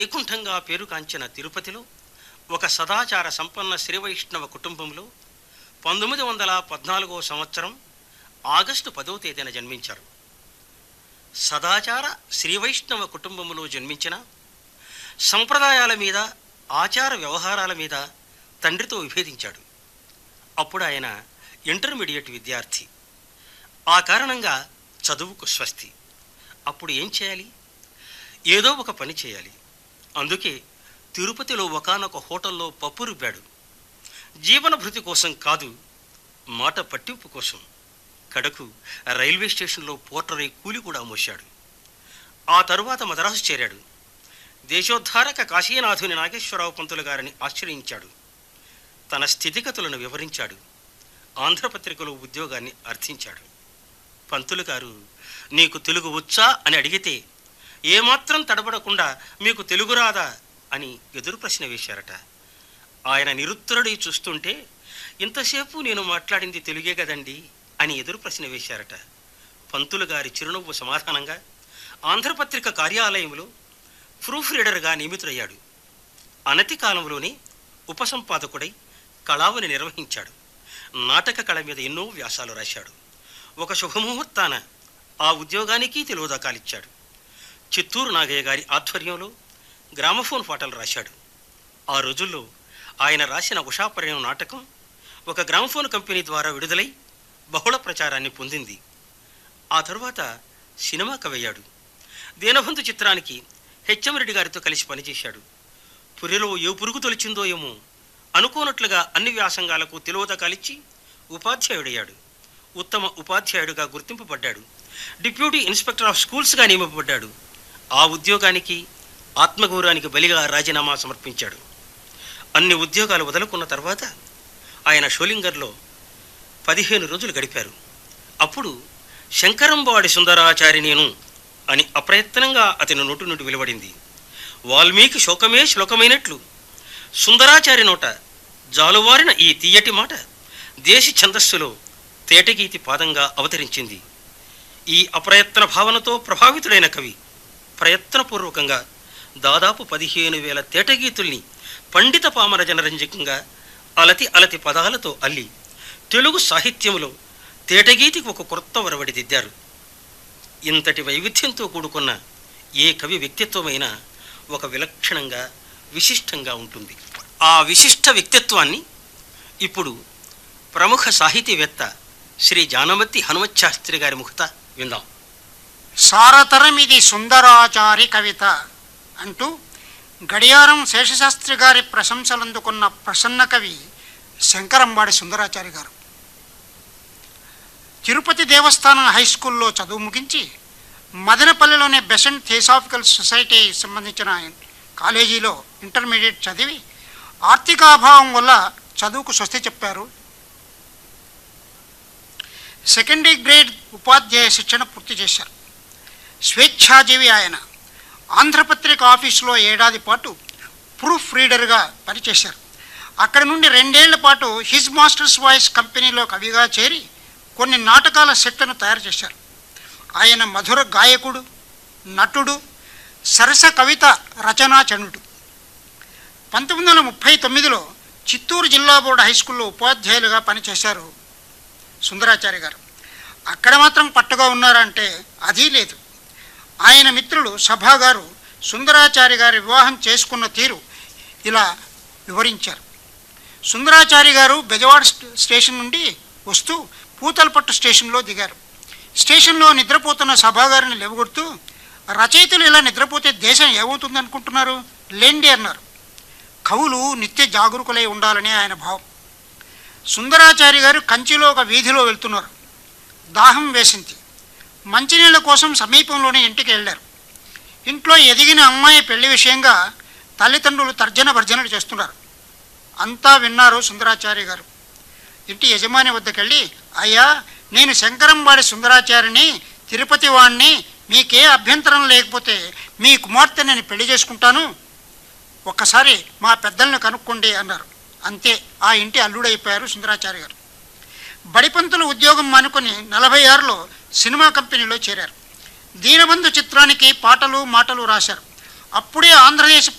వైకుంఠంగా పేరుకాంచిన తిరుపతిలో ఒక సదాచార సంపన్న శ్రీవైష్ణవ కుటుంబంలో పంతొమ్మిది వందల పద్నాలుగో సంవత్సరం ఆగస్టు పదో తేదీన జన్మించారు సదాచార శ్రీవైష్ణవ కుటుంబంలో జన్మించిన సంప్రదాయాల మీద ఆచార వ్యవహారాల మీద తండ్రితో విభేదించాడు అప్పుడు ఆయన ఇంటర్మీడియట్ విద్యార్థి ఆ కారణంగా చదువుకు స్వస్తి అప్పుడు ఏం చేయాలి ఏదో ఒక పని చేయాలి అందుకే తిరుపతిలో ఒకానొక హోటల్లో పప్పు రుబ్బాడు జీవన భృతి కోసం కాదు మాట పట్టింపు కోసం కడకు రైల్వే స్టేషన్లో పోర్టరై కూలి కూడా మోశాడు ఆ తరువాత మద్రాసు చేరాడు దేశోద్ధారక కాశీనాథుని నాగేశ్వరరావు పంతులు గారిని ఆశ్రయించాడు తన స్థితిగతులను వివరించాడు ఆంధ్రపత్రికలో ఉద్యోగాన్ని అర్థించాడు పంతులు గారు నీకు తెలుగు వచ్చా అని అడిగితే ఏమాత్రం తడబడకుండా మీకు తెలుగు రాదా అని ఎదురు ప్రశ్న వేశారట ఆయన నిరుత్తరుడి చూస్తుంటే ఇంతసేపు నేను మాట్లాడింది తెలుగే కదండి అని ఎదురు ప్రశ్న వేశారట పంతులు గారి చిరునవ్వు సమాధానంగా ఆంధ్రపత్రిక కార్యాలయంలో ప్రూఫ్ రీడర్గా నియమితుడయ్యాడు అనతి కాలంలోనే ఉపసంపాదకుడై కళావని నిర్వహించాడు నాటక కళ మీద ఎన్నో వ్యాసాలు రాశాడు ఒక శుభముహూర్తాన ఆ ఉద్యోగానికి తెలివదాకాలిచ్చాడు చిత్తూరు నాగయ్య గారి ఆధ్వర్యంలో గ్రామఫోన్ పాటలు రాశాడు ఆ రోజుల్లో ఆయన రాసిన ఉషాపర్యం నాటకం ఒక గ్రామఫోన్ కంపెనీ ద్వారా విడుదలై బహుళ ప్రచారాన్ని పొందింది ఆ తరువాత సినిమా కవయ్యాడు దీనబంధు చిత్రానికి హెచ్ఎం రెడ్డి గారితో కలిసి పనిచేశాడు పురిలో ఏ పురుగు తొలిచిందో ఏమో అనుకోనట్లుగా అన్ని వ్యాసంగాలకు తెలివదకాలిచ్చి ఉపాధ్యాయుడయ్యాడు ఉత్తమ ఉపాధ్యాయుడిగా గుర్తింపబడ్డాడు డిప్యూటీ ఇన్స్పెక్టర్ ఆఫ్ స్కూల్స్గా నియమింపబడ్డాడు ఆ ఉద్యోగానికి ఆత్మగౌరవానికి బలిగా రాజీనామా సమర్పించాడు అన్ని ఉద్యోగాలు వదులుకున్న తర్వాత ఆయన షోలింగర్లో పదిహేను రోజులు గడిపారు అప్పుడు శంకరంబాడి సుందరాచారి నేను అని అప్రయత్నంగా అతని నోటు నుండి వెలువడింది వాల్మీకి శోకమే శ్లోకమైనట్లు సుందరాచారి నోట జాలువారిన ఈ తీయటి మాట దేశి ఛందస్సులో తేటగీతి పాదంగా అవతరించింది ఈ అప్రయత్న భావనతో ప్రభావితుడైన కవి ప్రయత్నపూర్వకంగా దాదాపు పదిహేను వేల తేటగీతుల్ని పండిత పామర జనరంజకంగా అలతి అలతి పదాలతో అల్లి తెలుగు సాహిత్యంలో తేటగీతికి ఒక కొత్త వరవడి దిద్దారు ఇంతటి వైవిధ్యంతో కూడుకున్న ఏ కవి వ్యక్తిత్వమైనా ఒక విలక్షణంగా విశిష్టంగా ఉంటుంది ఆ విశిష్ట వ్యక్తిత్వాన్ని ఇప్పుడు ప్రముఖ సాహితీవేత్త శ్రీ జానమతి హనుమచ్శాస్త్రి గారి ముఖత విందాం సారతరమిది సుందరాచారి కవిత అంటూ గడియారం శేషశాస్త్రి గారి ప్రశంసలందుకున్న ప్రసన్న కవి శంకరంబాడి సుందరాచారి గారు తిరుపతి దేవస్థానం హై స్కూల్లో చదువు ముగించి మదనపల్లిలోని బెసెంట్ థియోసాఫికల్ సొసైటీ సంబంధించిన కాలేజీలో ఇంటర్మీడియట్ చదివి ఆర్థికాభావం వల్ల చదువుకు స్వస్తి చెప్పారు సెకండరీ గ్రేడ్ ఉపాధ్యాయ శిక్షణ పూర్తి చేశారు స్వేచ్ఛాజీవి ఆయన ఆంధ్రపత్రిక ఆఫీసులో ఏడాది పాటు ప్రూఫ్ రీడర్గా పనిచేశారు అక్కడి నుండి రెండేళ్ల పాటు హిజ్ మాస్టర్స్ వాయిస్ కంపెనీలో కవిగా చేరి కొన్ని నాటకాల సెట్లను తయారు చేశారు ఆయన మధుర గాయకుడు నటుడు సరస కవిత రచనా చనుడు పంతొమ్మిది వందల ముప్పై తొమ్మిదిలో చిత్తూరు జిల్లా బోర్డు హై స్కూల్లో ఉపాధ్యాయులుగా పనిచేశారు సుందరాచారి గారు అక్కడ మాత్రం పట్టుగా ఉన్నారంటే అది లేదు ఆయన మిత్రులు సభా గారు సుందరాచారి గారి వివాహం చేసుకున్న తీరు ఇలా వివరించారు సుందరాచారి గారు బెజవాడ స్ట- స్టేషన్ నుండి వస్తూ పూతలపట్టు స్టేషన్లో దిగారు స్టేషన్లో నిద్రపోతున్న సభా గారిని లేవగొడుతూ రచయితలు ఇలా నిద్రపోతే దేశం ఏమవుతుంది అనుకుంటున్నారు లేండి అన్నారు కవులు నిత్య జాగరూకులై ఉండాలని ఆయన భావం సుందరాచారి గారు కంచిలో ఒక వీధిలో వెళ్తున్నారు దాహం వేసింది మంచినీళ్ళ కోసం సమీపంలోనే ఇంటికి వెళ్ళారు ఇంట్లో ఎదిగిన అమ్మాయి పెళ్లి విషయంగా తల్లిదండ్రులు తర్జన భర్జనలు చేస్తున్నారు అంతా విన్నారు సుందరాచారి గారు ఇంటి యజమాని వద్దకెళ్ళి అయ్యా నేను శంకరంబాడి సుందరాచారిని తిరుపతి వాణ్ణి మీకే అభ్యంతరం లేకపోతే మీ కుమార్తె నేను పెళ్లి చేసుకుంటాను ఒక్కసారి మా పెద్దల్ని కనుక్కోండి అన్నారు అంతే ఆ ఇంటి అల్లుడైపోయారు సుందరాచారి గారు బడిపంతులు ఉద్యోగం మానుకొని నలభై ఆరులో సినిమా కంపెనీలో చేరారు దీనబంధు చిత్రానికి పాటలు మాటలు రాశారు అప్పుడే ఆంధ్రదేశ్